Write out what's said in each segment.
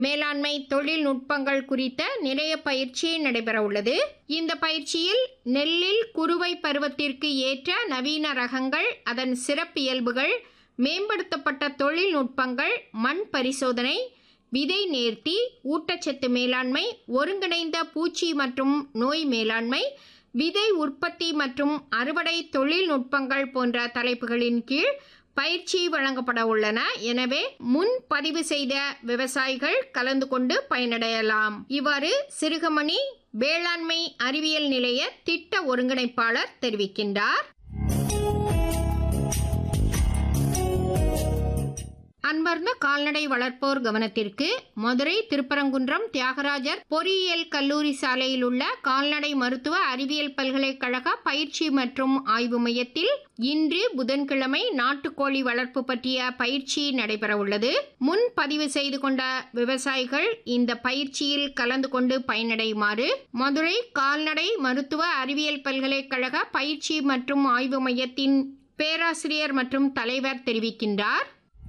மேலாண்மை தொழில்நுட்பங்கள் குறித்த நிறைய பயிற்சி நடைபெற உள்ளது இந்த பயிற்சியில் நெல்லில் குறுவை பருவத்திற்கு ஏற்ற நவீன ரகங்கள் அதன் சிறப்பியல்புகள் மேம்படுத்தப்பட்ட தொழில்நுட்பங்கள் மண் பரிசோதனை விதை நேர்த்தி ஊட்டச்சத்து மேலாண்மை ஒருங்கிணைந்த பூச்சி மற்றும் நோய் மேலாண்மை விதை உற்பத்தி மற்றும் அறுவடை தொழில்நுட்பங்கள் போன்ற தலைப்புகளின் கீழ் பயிற்சி வழங்கப்பட உள்ளன எனவே முன் பதிவு செய்த விவசாயிகள் கலந்து கொண்டு பயனடையலாம் இவ்வாறு சிறுகமணி வேளாண்மை அறிவியல் நிலைய திட்ட ஒருங்கிணைப்பாளர் தெரிவிக்கின்றார் அன்பார்ந்த கால்நடை வளர்ப்போர் கவனத்திற்கு மதுரை திருப்பரங்குன்றம் தியாகராஜர் பொறியியல் கல்லூரி சாலையில் உள்ள கால்நடை மருத்துவ அறிவியல் பல்கலைக்கழக பயிற்சி மற்றும் ஆய்வு மையத்தில் இன்று புதன்கிழமை நாட்டுக்கோழி வளர்ப்பு பற்றிய பயிற்சி நடைபெற உள்ளது முன் பதிவு செய்து கொண்ட விவசாயிகள் இந்த பயிற்சியில் கலந்து கொண்டு பயனடையுமாறு மதுரை கால்நடை மருத்துவ அறிவியல் பல்கலைக்கழக பயிற்சி மற்றும் ஆய்வு மையத்தின் பேராசிரியர் மற்றும் தலைவர் தெரிவிக்கின்றார்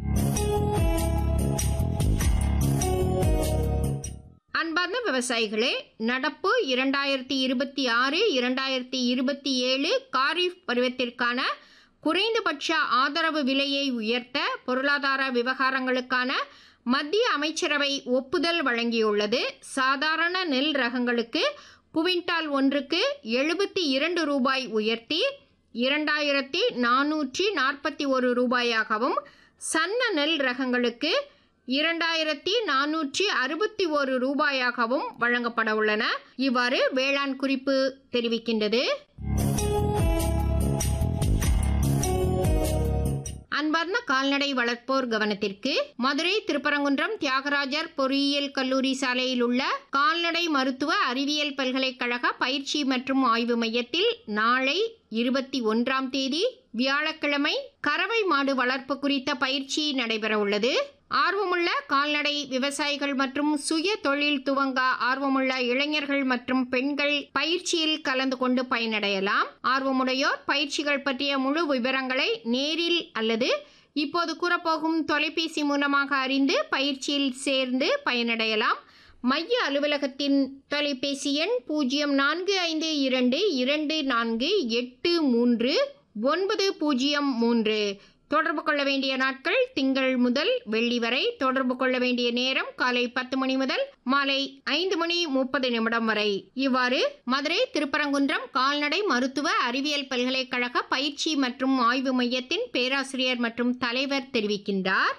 அன்பார்ந்த விவசாயிகளே நடப்பு இரண்டாயிரத்தி இருபத்தி ஆறு இரண்டாயிரத்தி இருபத்தி ஏழு காரிஃப் பருவத்திற்கான குறைந்தபட்ச ஆதரவு விலையை உயர்த்த பொருளாதார விவகாரங்களுக்கான மத்திய அமைச்சரவை ஒப்புதல் வழங்கியுள்ளது சாதாரண நெல் ரகங்களுக்கு குவிண்டால் ஒன்றுக்கு எழுபத்தி இரண்டு ரூபாய் உயர்த்தி இரண்டாயிரத்தி நானூற்றி நாற்பத்தி ஒரு ரூபாயாகவும் சன்ன நெல் ரகங்களுக்கு இரண்டாயிரத்தி நானூற்றி அறுபத்தி ஒரு ரூபாயாகவும் வழங்கப்பட உள்ளன இவ்வாறு வேளாண் குறிப்பு தெரிவிக்கின்றது அன்பார்ந்த கால்நடை வளர்ப்போர் கவனத்திற்கு மதுரை திருப்பரங்குன்றம் தியாகராஜர் பொறியியல் கல்லூரி சாலையில் உள்ள கால்நடை மருத்துவ அறிவியல் பல்கலைக்கழக பயிற்சி மற்றும் ஆய்வு மையத்தில் நாளை இருபத்தி ஒன்றாம் தேதி வியாழக்கிழமை கறவை மாடு வளர்ப்பு குறித்த பயிற்சி நடைபெற உள்ளது ஆர்வமுள்ள கால்நடை விவசாயிகள் மற்றும் சுய தொழில் துவங்க ஆர்வமுள்ள இளைஞர்கள் மற்றும் பெண்கள் பயிற்சியில் கலந்து கொண்டு பயனடையலாம் ஆர்வமுடையோர் பயிற்சிகள் பற்றிய முழு விவரங்களை நேரில் அல்லது இப்போது கூறப்போகும் தொலைபேசி மூலமாக அறிந்து பயிற்சியில் சேர்ந்து பயனடையலாம் மைய அலுவலகத்தின் தொலைபேசி எண் பூஜ்ஜியம் நான்கு ஐந்து இரண்டு இரண்டு நான்கு எட்டு மூன்று ஒன்பது பூஜ்ஜியம் மூன்று தொடர்பு கொள்ள வேண்டிய நாட்கள் திங்கள் முதல் வெள்ளி வரை தொடர்பு கொள்ள வேண்டிய நேரம் காலை பத்து மணி முதல் மாலை ஐந்து மணி முப்பது நிமிடம் வரை இவ்வாறு மதுரை திருப்பரங்குன்றம் கால்நடை மருத்துவ அறிவியல் பல்கலைக்கழக பயிற்சி மற்றும் ஆய்வு மையத்தின் பேராசிரியர் மற்றும் தலைவர் தெரிவிக்கின்றார்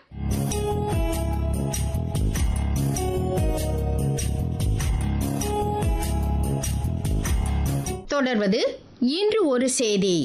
தொடர்வது இன்று ஒரு செய்தி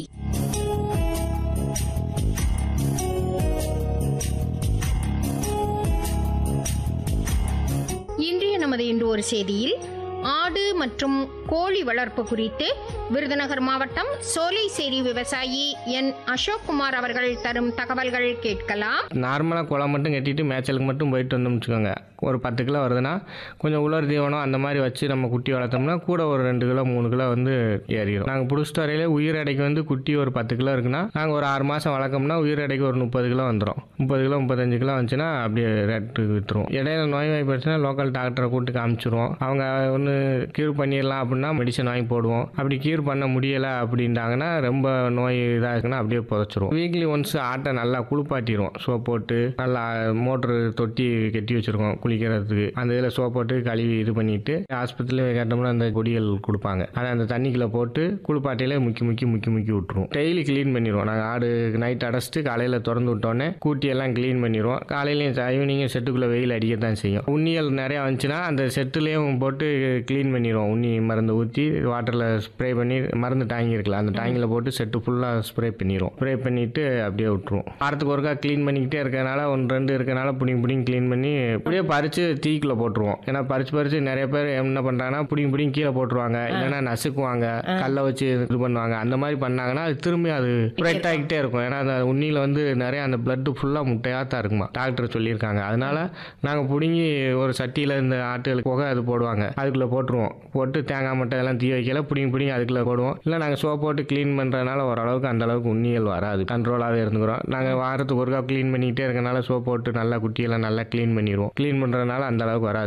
இன்றைய நமது இன்று ஒரு செய்தியில் ஆடு மற்றும் கோழி வளர்ப்பு குறித்து விருதுநகர் மாவட்டம் சோலைசேரி விவசாயி என் அசோக்குமார் அவர்கள் தரும் தகவல்கள் கேட்கலாம் நார்மலாக குளம் மட்டும் கட்டிட்டு மேய்ச்சலுக்கு மட்டும் போயிட்டு வந்தோம்னு வச்சுக்கோங்க ஒரு பத்து கிலோ வருதுன்னா கொஞ்சம் உலர் தீவனம் அந்த மாதிரி வச்சு நம்ம குட்டி வளர்த்தோம்னா கூட ஒரு ரெண்டு கிலோ மூணு கிலோ வந்து ஏறிடும் நாங்கள் பிடிச்சிட்டு வரையிலே உயிர் எடைக்கு வந்து குட்டி ஒரு பத்து கிலோ இருக்குன்னா நாங்கள் ஒரு ஆறு மாதம் வளர்க்கோம்னா உயிர் எடைக்கு ஒரு முப்பது கிலோ வந்துடும் முப்பது கிலோ முப்பத்தஞ்சு கிலோ வந்துச்சுன்னா அப்படியே ரேட்டு விற்றுருவோம் இடையில நோய் வாய்ப்படுச்சுன்னா லோக்கல் டாக்டரை கூப்பிட்டு காமிச்சிருவோம் அவங்க ஒன்று க்யூர் பண்ணிடலாம் அப்படின்னா மெடிசன் வாங்கி போடுவோம் அப்படி க்யூர் பண்ண முடியலை அப்படின்ட்டாங்கன்னா ரொம்ப நோய் இதாக இருக்குன்னா அப்படியே புதைச்சிருவோம் வீக்லி ஒன்ஸ் ஆட்டை நல்லா குளிப்பாட்டிடுவோம் சோப் போட்டு நல்லா மோட்ரு தொட்டி கட்டி வச்சுருக்கோம் குளிக்கிறதுக்கு அந்த இதில் சோப் போட்டு கழுவி இது பண்ணிட்டு ஆஸ்பத்திரியில் கேட்டோம்னா அந்த கொடிகள் கொடுப்பாங்க அதை அந்த தண்ணிக்குள்ளே போட்டு குளிப்பாட்டியிலே முக்கி முக்கி முக்கி முக்கி விட்டுருவோம் டெய்லி க்ளீன் பண்ணிடுவோம் நாங்கள் ஆடு நைட் அடைச்சிட்டு காலையில் திறந்து விட்டோன்னே கூட்டியெல்லாம் க்ளீன் பண்ணிடுவோம் காலையிலையும் ஈவினிங்கும் செட்டுக்குள்ளே வெயில் அடிக்க தான் செய்யும் உண்ணியல் நிறையா வந்துச்சுன்னா அந்த செட்டுலேயும் போட்டு க்ளீன் பண்ணிடுவோம் உண்ணி மருந்து ஊற்றி வாட்டரில் ஸ்ப்ரே பண்ணி மருந்து டேங்கி இருக்குல்ல அந்த டேங்கில் போட்டு செட்டு ஃபுல்லாக ஸ்ப்ரே பண்ணிடுவோம் ஸ்ப்ரே பண்ணிவிட்டு அப்படியே விட்டுருவோம் வாரத்துக்கு ஒருக்கா க்ளீன் பண்ணிக்கிட்டே இருக்கனால ஒன்று ரெண்டு இருக்கனால புடிங்க புடிங்க க்ளீன் பண்ணி அப்படியே பறித்து தீக்குள்ளே போட்டுருவோம் ஏன்னா பறித்து பறித்து நிறைய பேர் என்ன பண்ணுறாங்கன்னா புடிங்க புடிங்க கீழே போட்டுருவாங்க இல்லைன்னா நசுக்குவாங்க கல்லை வச்சு இது பண்ணுவாங்க அந்த மாதிரி பண்ணாங்கன்னா அது திரும்பி அது ஸ்ப்ரெட் ஆகிக்கிட்டே இருக்கும் ஏன்னா அந்த உண்ணியில் வந்து நிறைய அந்த பிளட்டு ஃபுல்லாக முட்டையாக தான் இருக்குமா டாக்டர் சொல்லியிருக்காங்க அதனால நாங்கள் பிடுங்கி ஒரு சட்டியில் இந்த ஆட்டுகளுக்கு புகை அது போடுவாங்க அதுக்குள்ளே போட்டுருவோம் போட்டு தேங்காய் மட்டை எல்லாம் தீ வைக்கல பிடிங்கி பிடிங்கி அதுக்குள்ளே போடுவோம் இல்லை நாங்கள் சோப் போட்டு க்ளீன் பண்ணுறதுனால ஓரளவுக்கு அந்த அளவுக்கு உண்ணியல் வராது கண்ட்ரோலாகவே இருந்துக்கிறோம் நாங்கள் வாரத்துக்கு ஒருக்கா க்ளீன் பண்ணிக்கிட்டே இருக்கனால சோப் போட்டு நல்லா குட்டியெல்லாம் நல்லா க்ளீன் பண்ணிடுவோம் க்ளீன் பண்ண பண்ணுறதுனால அந்த அளவுக்கு வராது